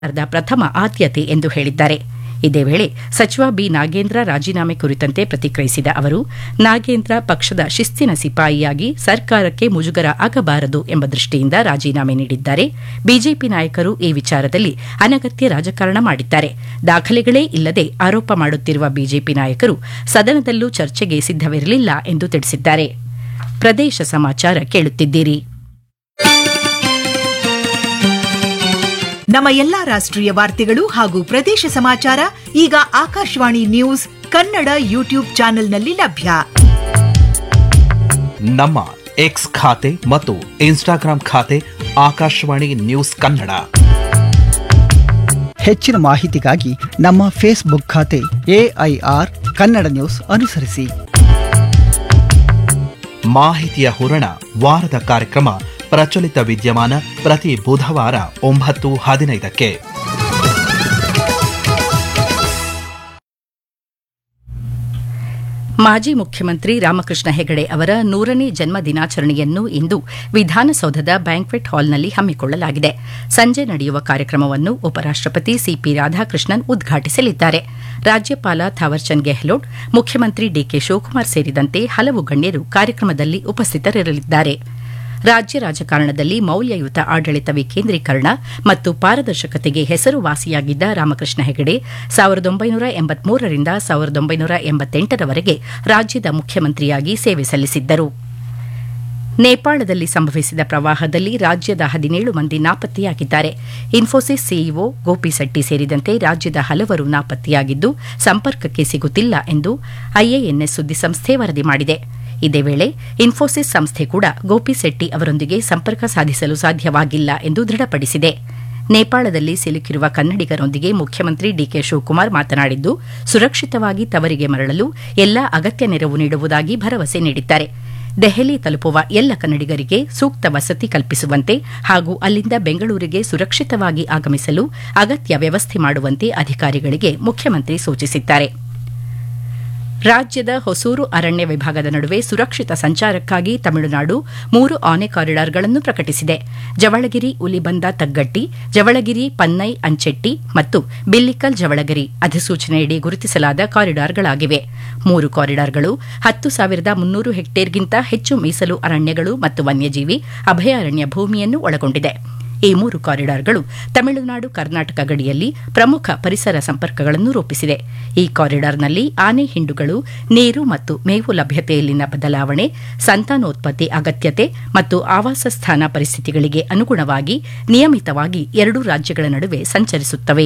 ಸರ್ಕಾರದ ಪ್ರಥಮ ಆದ್ಯತೆ ಎಂದು ಹೇಳಿದ್ದಾರೆ ಇದೇ ವೇಳೆ ಸಚಿವ ಬಿ ನಾಗೇಂದ್ರ ರಾಜೀನಾಮೆ ಕುರಿತಂತೆ ಪ್ರತಿಕ್ರಿಯಿಸಿದ ಅವರು ನಾಗೇಂದ್ರ ಪಕ್ಷದ ಶಿಸ್ತಿನ ಸಿಪಾಯಿಯಾಗಿ ಸರ್ಕಾರಕ್ಕೆ ಮುಜುಗರ ಆಗಬಾರದು ಎಂಬ ದೃಷ್ಟಿಯಿಂದ ರಾಜೀನಾಮೆ ನೀಡಿದ್ದಾರೆ ಬಿಜೆಪಿ ನಾಯಕರು ಈ ವಿಚಾರದಲ್ಲಿ ಅನಗತ್ಯ ರಾಜಕಾರಣ ಮಾಡಿದ್ದಾರೆ ದಾಖಲೆಗಳೇ ಇಲ್ಲದೆ ಆರೋಪ ಮಾಡುತ್ತಿರುವ ಬಿಜೆಪಿ ನಾಯಕರು ಸದನದಲ್ಲೂ ಚರ್ಚೆಗೆ ಸಿದ್ದವಿರಲಿಲ್ಲ ಎಂದು ತಿಳಿಸಿದ್ದಾರೆ ಪ್ರದೇಶ ಸಮಾಚಾರ ಕೇಳುತ್ತಿದ್ದೀರಿ ನಮ್ಮ ಎಲ್ಲಾ ರಾಷ್ಟ್ರೀಯ ವಾರ್ತೆಗಳು ಹಾಗೂ ಪ್ರದೇಶ ಸಮಾಚಾರ ಈಗ ಆಕಾಶವಾಣಿ ನ್ಯೂಸ್ ಕನ್ನಡ ಯೂಟ್ಯೂಬ್ ಚಾನೆಲ್ನಲ್ಲಿ ಲಭ್ಯ ನಮ್ಮ ಎಕ್ಸ್ ಖಾತೆ ಮತ್ತು ಇನ್ಸ್ಟಾಗ್ರಾಂ ಖಾತೆ ಆಕಾಶವಾಣಿ ನ್ಯೂಸ್ ಕನ್ನಡ ಹೆಚ್ಚಿನ ಮಾಹಿತಿಗಾಗಿ ನಮ್ಮ ಫೇಸ್ಬುಕ್ ಖಾತೆ ಎಐಆರ್ ಕನ್ನಡ ನ್ಯೂಸ್ ಅನುಸರಿಸಿ ಮಾಹಿತಿಯ ಹೂರಣ ವಾರದ ಕಾರ್ಯಕ್ರಮ ಪ್ರಚಲಿತ ವಿದ್ಯಮಾನ ಪ್ರತಿ ಬುಧವಾರ ಒಂಬತ್ತು ಹದಿನೈದಕ್ಕೆ ಮಾಜಿ ಮುಖ್ಯಮಂತ್ರಿ ರಾಮಕೃಷ್ಣ ಹೆಗಡೆ ಅವರ ನೂರನೇ ಜನ್ಮ ದಿನಾಚರಣೆಯನ್ನು ಇಂದು ವಿಧಾನಸೌಧದ ಬ್ಯಾಂಕ್ವೆಟ್ ಹಾಲ್ನಲ್ಲಿ ಹಮ್ಮಿಕೊಳ್ಳಲಾಗಿದೆ ಸಂಜೆ ನಡೆಯುವ ಕಾರ್ಯಕ್ರಮವನ್ನು ಉಪರಾಷ್ಟಪತಿ ಸಿಪಿ ರಾಧಾಕೃಷ್ಣನ್ ಉದ್ಘಾಟಿಸಲಿದ್ದಾರೆ ರಾಜ್ಯಪಾಲ ಥಾವರ್ಚಂದ್ ಗೆಹ್ಲೋಟ್ ಮುಖ್ಯಮಂತ್ರಿ ಡಿಕೆ ಶಿವಕುಮಾರ್ ಸೇರಿದಂತೆ ಹಲವು ಗಣ್ಯರು ಕಾರ್ಯಕ್ರಮದಲ್ಲಿ ಉಪಸ್ಥಿತರಿರಲಿದ್ದಾರೆ ರಾಜ್ಯ ರಾಜಕಾರಣದಲ್ಲಿ ಮೌಲ್ಯಯುತ ಆಡಳಿತ ವಿಕೇಂದ್ರೀಕರಣ ಮತ್ತು ಪಾರದರ್ಶಕತೆಗೆ ಹೆಸರುವಾಸಿಯಾಗಿದ್ದ ರಾಮಕೃಷ್ಣ ಹೆಗಡೆ ಸಾವಿರದ ಒಂಬೈನೂರ ಎಂಬತ್ಮೂರರಿಂದ ಸಾವಿರದ ಒಂಬೈನೂರ ಎಂಬತ್ತೆಂಟರವರೆಗೆ ರಾಜ್ಯದ ಮುಖ್ಯಮಂತ್ರಿಯಾಗಿ ಸೇವೆ ಸಲ್ಲಿಸಿದ್ದರು ನೇಪಾಳದಲ್ಲಿ ಸಂಭವಿಸಿದ ಪ್ರವಾಹದಲ್ಲಿ ರಾಜ್ಯದ ಹದಿನೇಳು ಮಂದಿ ನಾಪತ್ತೆಯಾಗಿದ್ದಾರೆ ಇನ್ಫೋಸಿಸ್ ಸಿಇಒ ಗೋಪಿಸೆಟ್ಟಿ ಸೇರಿದಂತೆ ರಾಜ್ಯದ ಹಲವರು ನಾಪತ್ತೆಯಾಗಿದ್ದು ಸಂಪರ್ಕಕ್ಕೆ ಸಿಗುತ್ತಿಲ್ಲ ಎಂದು ಐಎಎನ್ಎಸ್ ಸುದ್ದಿಸಂಸ್ಥೆ ವರದಿ ಮಾಡಿದೆ ಇದೇ ವೇಳೆ ಇನ್ಫೋಸಿಸ್ ಸಂಸ್ಥೆ ಕೂಡ ಗೋಪಿಸೆಟ್ಟಿ ಅವರೊಂದಿಗೆ ಸಂಪರ್ಕ ಸಾಧಿಸಲು ಸಾಧ್ಯವಾಗಿಲ್ಲ ಎಂದು ದೃಢಪಡಿಸಿದೆ ನೇಪಾಳದಲ್ಲಿ ಸಿಲುಕಿರುವ ಕನ್ನಡಿಗರೊಂದಿಗೆ ಮುಖ್ಯಮಂತ್ರಿ ಡಿಕೆ ಶಿವಕುಮಾರ್ ಮಾತನಾಡಿದ್ದು ಸುರಕ್ಷಿತವಾಗಿ ತವರಿಗೆ ಮರಳಲು ಎಲ್ಲಾ ಅಗತ್ಯ ನೆರವು ನೀಡುವುದಾಗಿ ಭರವಸೆ ನೀಡಿದ್ದಾರೆ ದೆಹಲಿ ತಲುಪುವ ಎಲ್ಲ ಕನ್ನಡಿಗರಿಗೆ ಸೂಕ್ತ ವಸತಿ ಕಲ್ಪಿಸುವಂತೆ ಹಾಗೂ ಅಲ್ಲಿಂದ ಬೆಂಗಳೂರಿಗೆ ಸುರಕ್ಷಿತವಾಗಿ ಆಗಮಿಸಲು ಅಗತ್ಯ ವ್ಯವಸ್ಥೆ ಮಾಡುವಂತೆ ಅಧಿಕಾರಿಗಳಿಗೆ ಮುಖ್ಯಮಂತ್ರಿ ಸೂಚಿಸಿದ್ದಾರೆ ರಾಜ್ಯದ ಹೊಸೂರು ಅರಣ್ಯ ವಿಭಾಗದ ನಡುವೆ ಸುರಕ್ಷಿತ ಸಂಚಾರಕ್ಕಾಗಿ ತಮಿಳುನಾಡು ಮೂರು ಆನೆ ಕಾರಿಡಾರ್ಗಳನ್ನು ಪ್ರಕಟಿಸಿದೆ ಜವಳಗಿರಿ ಉಲಿಬಂದ ತಗ್ಗಟ್ಟಿ ಜವಳಗಿರಿ ಪನ್ನೈ ಅಂಚೆಟ್ಟಿ ಮತ್ತು ಬಿಲ್ಲಿಕಲ್ ಜವಳಗಿರಿ ಅಧಿಸೂಚನೆಯಡಿ ಗುರುತಿಸಲಾದ ಕಾರಿಡಾರ್ಗಳಾಗಿವೆ ಮೂರು ಕಾರಿಡಾರ್ಗಳು ಹತ್ತು ಸಾವಿರದ ಮುನ್ನೂರು ಹೆಕ್ಟೇರ್ಗಿಂತ ಹೆಚ್ಚು ಮೀಸಲು ಅರಣ್ಯಗಳು ಮತ್ತು ವನ್ಯಜೀವಿ ಅಭಯಾರಣ್ಯ ಭೂಮಿಯನ್ನು ಒಳಗೊಂಡಿದೆ ಈ ಮೂರು ಕಾರಿಡಾರ್ಗಳು ತಮಿಳುನಾಡು ಕರ್ನಾಟಕ ಗಡಿಯಲ್ಲಿ ಪ್ರಮುಖ ಪರಿಸರ ಸಂಪರ್ಕಗಳನ್ನು ರೂಪಿಸಿದೆ ಈ ಕಾರಿಡಾರ್ನಲ್ಲಿ ಆನೆ ಹಿಂಡುಗಳು ನೀರು ಮತ್ತು ಮೇವು ಲಭ್ಯತೆಯಲ್ಲಿನ ಬದಲಾವಣೆ ಸಂತಾನೋತ್ಪತ್ತಿ ಅಗತ್ಯತೆ ಮತ್ತು ಆವಾಸ ಸ್ಥಾನ ಪರಿಸ್ಥಿತಿಗಳಿಗೆ ಅನುಗುಣವಾಗಿ ನಿಯಮಿತವಾಗಿ ಎರಡೂ ರಾಜ್ಯಗಳ ನಡುವೆ ಸಂಚರಿಸುತ್ತವೆ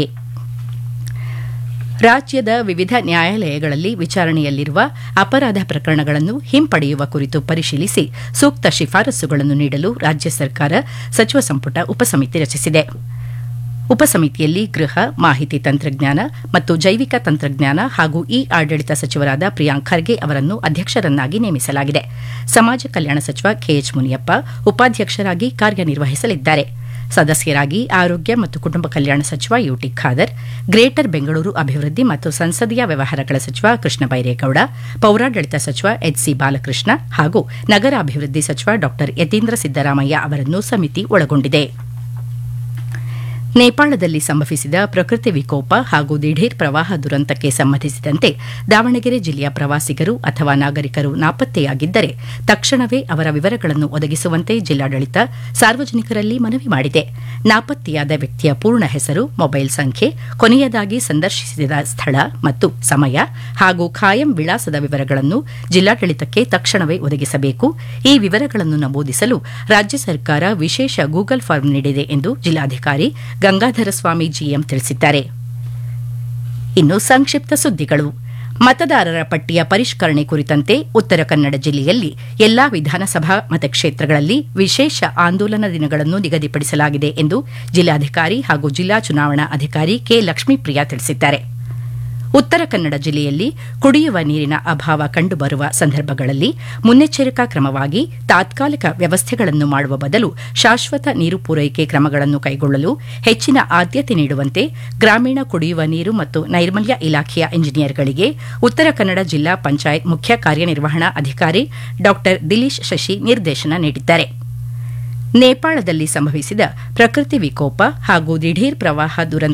ರಾಜ್ಯದ ವಿವಿಧ ನ್ಯಾಯಾಲಯಗಳಲ್ಲಿ ವಿಚಾರಣೆಯಲ್ಲಿರುವ ಅಪರಾಧ ಪ್ರಕರಣಗಳನ್ನು ಹಿಂಪಡೆಯುವ ಕುರಿತು ಪರಿಶೀಲಿಸಿ ಸೂಕ್ತ ಶಿಫಾರಸುಗಳನ್ನು ನೀಡಲು ರಾಜ್ಯ ಸರ್ಕಾರ ಸಚಿವ ಸಂಪುಟ ಉಪಸಮಿತಿ ರಚಿಸಿದೆ ಉಪಸಮಿತಿಯಲ್ಲಿ ಗೃಹ ಮಾಹಿತಿ ತಂತ್ರಜ್ಞಾನ ಮತ್ತು ಜೈವಿಕ ತಂತ್ರಜ್ಞಾನ ಹಾಗೂ ಇ ಆಡಳಿತ ಸಚಿವರಾದ ಪ್ರಿಯಾಂಕ್ ಖರ್ಗೆ ಅವರನ್ನು ಅಧ್ಯಕ್ಷರನ್ನಾಗಿ ನೇಮಿಸಲಾಗಿದೆ ಸಮಾಜ ಕಲ್ಯಾಣ ಸಚಿವ ಕೆಎಚ್ ಮುನಿಯಪ್ಪ ಉಪಾಧ್ಯಕ್ಷರಾಗಿ ಕಾರ್ಯನಿರ್ವಹಿಸಲಿದ್ದಾರೆ ಸದಸ್ಯರಾಗಿ ಆರೋಗ್ಯ ಮತ್ತು ಕುಟುಂಬ ಕಲ್ಯಾಣ ಸಚಿವ ಯುಟಿ ಖಾದರ್ ಗ್ರೇಟರ್ ಬೆಂಗಳೂರು ಅಭಿವೃದ್ಧಿ ಮತ್ತು ಸಂಸದೀಯ ವ್ಯವಹಾರಗಳ ಸಚಿವ ಕೃಷ್ಣ ಬೈರೇಗೌಡ ಪೌರಾಡಳಿತ ಸಚಿವ ಎಚ್ಸಿ ಬಾಲಕೃಷ್ಣ ಹಾಗೂ ನಗರಾಭಿವೃದ್ಧಿ ಸಚಿವ ಡಾ ಯತೀಂದ್ರ ಸಿದ್ದರಾಮಯ್ಯ ಅವರನ್ನು ಸಮಿತಿ ಒಳಗೊಂಡಿದೆ ನೇಪಾಳದಲ್ಲಿ ಸಂಭವಿಸಿದ ಪ್ರಕೃತಿ ವಿಕೋಪ ಹಾಗೂ ದಿಢೀರ್ ಪ್ರವಾಹ ದುರಂತಕ್ಕೆ ಸಂಬಂಧಿಸಿದಂತೆ ದಾವಣಗೆರೆ ಜಿಲ್ಲೆಯ ಪ್ರವಾಸಿಗರು ಅಥವಾ ನಾಗರಿಕರು ನಾಪತ್ತೆಯಾಗಿದ್ದರೆ ತಕ್ಷಣವೇ ಅವರ ವಿವರಗಳನ್ನು ಒದಗಿಸುವಂತೆ ಜಿಲ್ಲಾಡಳಿತ ಸಾರ್ವಜನಿಕರಲ್ಲಿ ಮನವಿ ಮಾಡಿದೆ ನಾಪತ್ತೆಯಾದ ವ್ಯಕ್ತಿಯ ಪೂರ್ಣ ಹೆಸರು ಮೊಬೈಲ್ ಸಂಖ್ಯೆ ಕೊನೆಯದಾಗಿ ಸಂದರ್ಶಿಸಿದ ಸ್ಥಳ ಮತ್ತು ಸಮಯ ಹಾಗೂ ಖಾಯಂ ವಿಳಾಸದ ವಿವರಗಳನ್ನು ಜಿಲ್ಲಾಡಳಿತಕ್ಕೆ ತಕ್ಷಣವೇ ಒದಗಿಸಬೇಕು ಈ ವಿವರಗಳನ್ನು ನಮೂದಿಸಲು ರಾಜ್ಯ ಸರ್ಕಾರ ವಿಶೇಷ ಗೂಗಲ್ ಫಾರ್ಮ್ ನೀಡಿದೆ ಎಂದು ಜಿಲ್ಲಾಧಿಕಾರಿ ಗಂಗಾಧರ ಸ್ವಾಮಿ ಜಿಎಂ ತಿಳಿಸಿದ್ದಾರೆ ಇನ್ನು ಸಂಕ್ಷಿಪ್ತ ಸುದ್ದಿಗಳು ಮತದಾರರ ಪಟ್ಟಿಯ ಪರಿಷ್ಕರಣೆ ಕುರಿತಂತೆ ಉತ್ತರ ಕನ್ನಡ ಜಿಲ್ಲೆಯಲ್ಲಿ ಎಲ್ಲಾ ವಿಧಾನಸಭಾ ಮತಕ್ಷೇತ್ರಗಳಲ್ಲಿ ವಿಶೇಷ ಆಂದೋಲನ ದಿನಗಳನ್ನು ನಿಗದಿಪಡಿಸಲಾಗಿದೆ ಎಂದು ಜಿಲ್ಲಾಧಿಕಾರಿ ಹಾಗೂ ಜಿಲ್ಲಾ ಚುನಾವಣಾ ಅಧಿಕಾರಿ ಕೆ ಲಕ್ಷ್ಮೀಪ್ರಿಯಾ ತಿಳಿಸಿದ್ದಾರೆ ಉತ್ತರ ಕನ್ನಡ ಜಿಲ್ಲೆಯಲ್ಲಿ ಕುಡಿಯುವ ನೀರಿನ ಅಭಾವ ಕಂಡುಬರುವ ಸಂದರ್ಭಗಳಲ್ಲಿ ಮುನ್ನೆಚ್ಚರಿಕಾ ಕ್ರಮವಾಗಿ ತಾತ್ಕಾಲಿಕ ವ್ಯವಸ್ಥೆಗಳನ್ನು ಮಾಡುವ ಬದಲು ಶಾಶ್ವತ ನೀರು ಪೂರೈಕೆ ಕ್ರಮಗಳನ್ನು ಕೈಗೊಳ್ಳಲು ಹೆಚ್ಚಿನ ಆದ್ಯತೆ ನೀಡುವಂತೆ ಗ್ರಾಮೀಣ ಕುಡಿಯುವ ನೀರು ಮತ್ತು ನೈರ್ಮಲ್ಯ ಇಲಾಖೆಯ ಇಂಜಿನಿಯರ್ಗಳಿಗೆ ಉತ್ತರ ಕನ್ನಡ ಜಿಲ್ಲಾ ಪಂಚಾಯತ್ ಮುಖ್ಯ ಕಾರ್ಯನಿರ್ವಹಣಾ ಅಧಿಕಾರಿ ಡಾ ದಿಲೀಶ್ ಶಶಿ ನಿರ್ದೇಶನ ನೀಡಿದ್ದಾರೆ ನೇಪಾಳದಲ್ಲಿ ಸಂಭವಿಸಿದ ಪ್ರಕೃತಿ ವಿಕೋಪ ಹಾಗೂ ದಿಢೀರ್ ಪ್ರವಾಹ ದುರಂತ